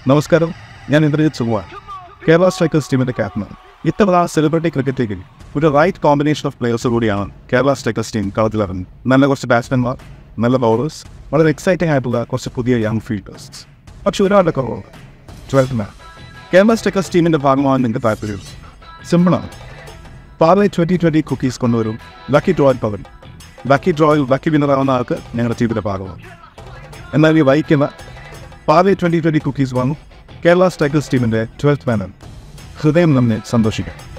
നമസ്കാരം ഞാൻ ഇന്ദ്രജിത് സുകുമാർ കേരള സ്ട്രൈക്കേഴ്സ് ടീമിന്റെ ക്യാപ്റ്റനാണ് ഇത്തവണ സെലിബ്രിറ്റി ക്രിക്കറ്റ് ലീഗിൽ ഒരു റൈറ്റ് കോമ്പിനേഷൻ ഓഫ് പ്ലേയേഴ്സ് കൂടിയാണ് കേരള സ്ട്രൈക്കേഴ്സ് ടീം കളത്തിലിറങ്ങുന്നത് നല്ല കുറച്ച് ബാറ്റ്സ്മാൻമാർ നല്ല ബൗളേഴ്സ് വളരെ എക്സൈറ്റിംഗ് ആയിട്ടുള്ള കുറച്ച് പുതിയ യങ് ഫീൽഡേഴ്സ് പക്ഷെ ഒരാളുടെ കുറവുണ്ട് ട്വൽത്ത് മാൻ കേരള സ്ട്രൈക്കേഴ്സ് ടീമിന്റെ ഭാഗമാകാൻ നിങ്ങൾക്ക് താല്പര്യം സിമ്പിളാണ് പാർലെ ട്വൻറ്റി ട്വൻറ്റി കുക്കീസ് കൊണ്ടുവരും ലക്കി ഡ്രോയിൽ പവൻ ലക്കി ഡ്രോയിൽ ലക്കി വിന്നറാവുന്ന ആൾക്ക് ഞങ്ങളുടെ ടീമിന്റെ ഭാഗമാണ് എന്നാൽ ഈ വഹിക്കുന്ന പാവെ ട്വൻറ്റി ട്വൻറ്റി കുക്കീസ് വാങ്ങും കേരള സ്ട്രൈക്കേഴ്സ് ടീമിൻ്റെ ട്വൽത്ത് മാനർ ഹൃദയം നമ്മെ സന്തോഷിക്കാം